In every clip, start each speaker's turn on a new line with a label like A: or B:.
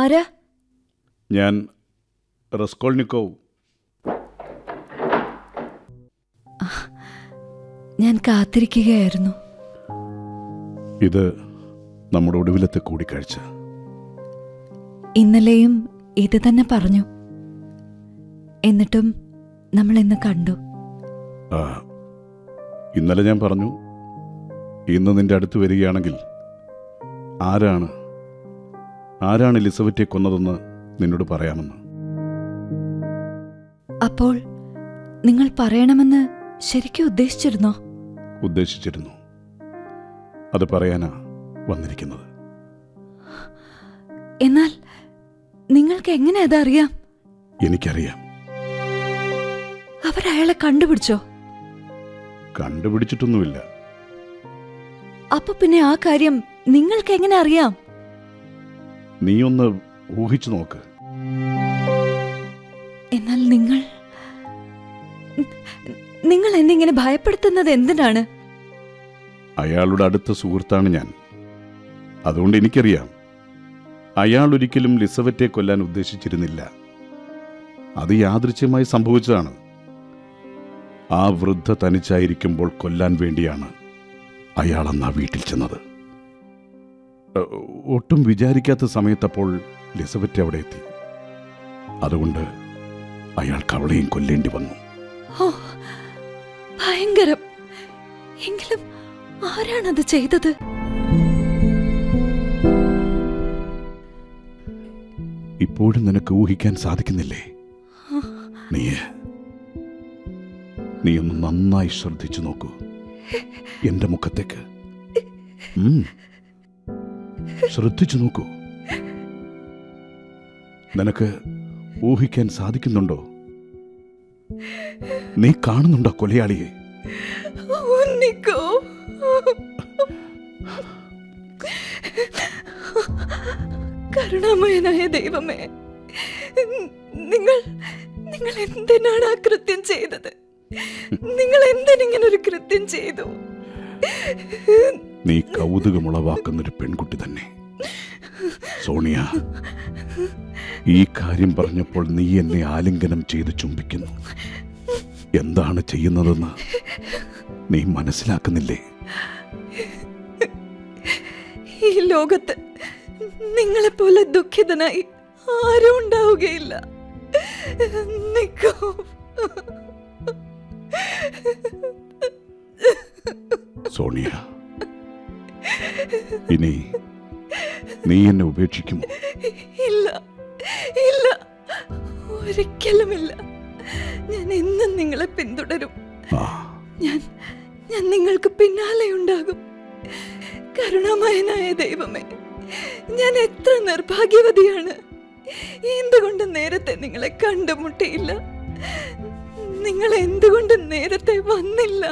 A: ആരാ
B: ഞാൻ റസ്കോൾനിക്കോവ്
A: ഞാൻ കാത്തിരിക്കുകയായിരുന്നു
B: ഇത് നമ്മുടെ ഒടുവിലത്തെ കൂടിക്കാഴ്ച
A: ഇന്നലെയും ഇത് തന്നെ പറഞ്ഞു എന്നിട്ടും നമ്മൾ ഇന്ന് കണ്ടു
B: ആ ഇന്നലെ ഞാൻ പറഞ്ഞു ഇന്ന് നിന്റെ അടുത്ത് വരികയാണെങ്കിൽ ആരാണ് ആരാണ് എലിസബറ്റെ കൊന്നതെന്ന് നിന്നോട് പറയാമെന്ന്
A: അപ്പോൾ നിങ്ങൾ പറയണമെന്ന് ശരിക്കും ഉദ്ദേശിച്ചിരുന്നോ
B: ഉദ്ദേശിച്ചിരുന്നു അത് പറയാനാ വന്നിരിക്കുന്നത്
A: എന്നാൽ നിങ്ങൾക്ക് എങ്ങനെ അതറിയാം
B: എനിക്കറിയാം
A: അവരയാളെ കണ്ടുപിടിച്ചോ
B: കണ്ടുപിടിച്ചിട്ടൊന്നുമില്ല
A: അപ്പൊ പിന്നെ ആ കാര്യം നിങ്ങൾക്ക് എങ്ങനെ അറിയാം
B: നീ ഒന്ന് ഊഹിച്ചു നോക്ക്
A: എന്നാൽ നിങ്ങൾ നിങ്ങൾ എന്നിങ്ങനെ ഭയപ്പെടുത്തുന്നത് എന്തിനാണ്
B: അയാളുടെ അടുത്ത സുഹൃത്താണ് ഞാൻ അതുകൊണ്ട് എനിക്കറിയാം അയാൾ ഒരിക്കലും ലിസബറ്റെ കൊല്ലാൻ ഉദ്ദേശിച്ചിരുന്നില്ല അത് യാദൃച്ഛ്യമായി സംഭവിച്ചതാണ് ആ വൃദ്ധ തനിച്ചായിരിക്കുമ്പോൾ കൊല്ലാൻ വേണ്ടിയാണ് അയാൾ അന്ന് ആ വീട്ടിൽ ചെന്നത് ഏഹ്, ഒട്ടും വിചാരിക്കാത്ത സമയത്തപ്പോൾ ലിസബറ്റ് അവിടെ എത്തി അതുകൊണ്ട് അയാൾക്ക് അവളെയും കൊല്ലേണ്ടി വന്നു
A: ഓ ഭയങ്കരം എങ്കിലും ആരാണത് ചെയ്തത്
B: ഇപ്പോഴും നിനക്ക് ഊഹിക്കാൻ സാധിക്കുന്നില്ലേ നീ നീ ഒന്ന് നന്നായി ശ്രദ്ധിച്ചു നോക്കൂ എന്റെ മുഖത്തേക്ക് ഉം. ശ്രദ്ധിച്ചു നോക്കൂ നിനക്ക് ഊഹിക്കാൻ സാധിക്കുന്നുണ്ടോ നീ കാണുന്നുണ്ടോ കൊലയാളിയെ
A: ഉണ്ണിക്കോ കരുണാമയനായ ദൈവമേ നിങ്ങൾ നിങ്ങൾ എന്തിനാണ് ആ കൃത്യം ചെയ്തത് നിങ്ങൾ എന്തിനിങ്ങനെ ഒരു കൃത്യം ചെയ്തു
B: നീ കൗതുകമുളവാക്കുന്നൊരു പെൺകുട്ടി തന്നെ സോണിയ ഈ കാര്യം പറഞ്ഞപ്പോൾ നീ എന്നെ ആലിംഗനം ചെയ്ത് ചുംബിക്കുന്നു എന്താണ് ചെയ്യുന്നതെന്ന് നീ മനസ്സിലാക്കുന്നില്ലേ
A: ഈ ലോകത്ത് നിങ്ങളെപ്പോലെ ദുഃഖിതനായി ആരും ഉണ്ടാവുകയില്ല നിക്കോ
B: സോണിയ ഇനി നീ എന്നെ ഉപേക്ഷിക്കുമോ
A: ഇല്ല ഇല്ല ഒരിക്കലുമില്ല ഞാൻ എന്നും നിങ്ങളെ പിന്തുടരും
B: ആ
A: ഞാൻ ഞാൻ നിങ്ങൾക്ക് പിന്നാലെ ഉണ്ടാകും കരുണാമയനായ ദൈവമേ ഞാൻ എത്ര നിർഭാഗ്യവതിയാണ് എന്തുകൊണ്ട് നേരത്തെ നിങ്ങളെ കണ്ടുമുട്ടിയില്ല നിങ്ങൾ എന്തുകൊണ്ട് നേരത്തെ വന്നില്ല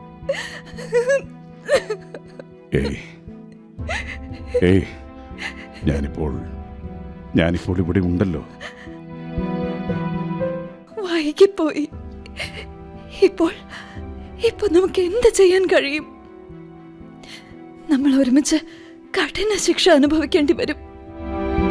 B: ഏയ് ഏയ് ഞാനിപ്പോൾ ഞാനിപ്പോൾ ഇവിടെ ഉണ്ടല്ലോ
A: വൈകിപ്പോയി ഇപ്പോൾ ഇപ്പോൾ നമുക്ക് എന്ത് ചെയ്യാൻ കഴിയും നമ്മൾ ഒരുമിച്ച് കഠിന ശിക്ഷ അനുഭവിക്കേണ്ടി വരും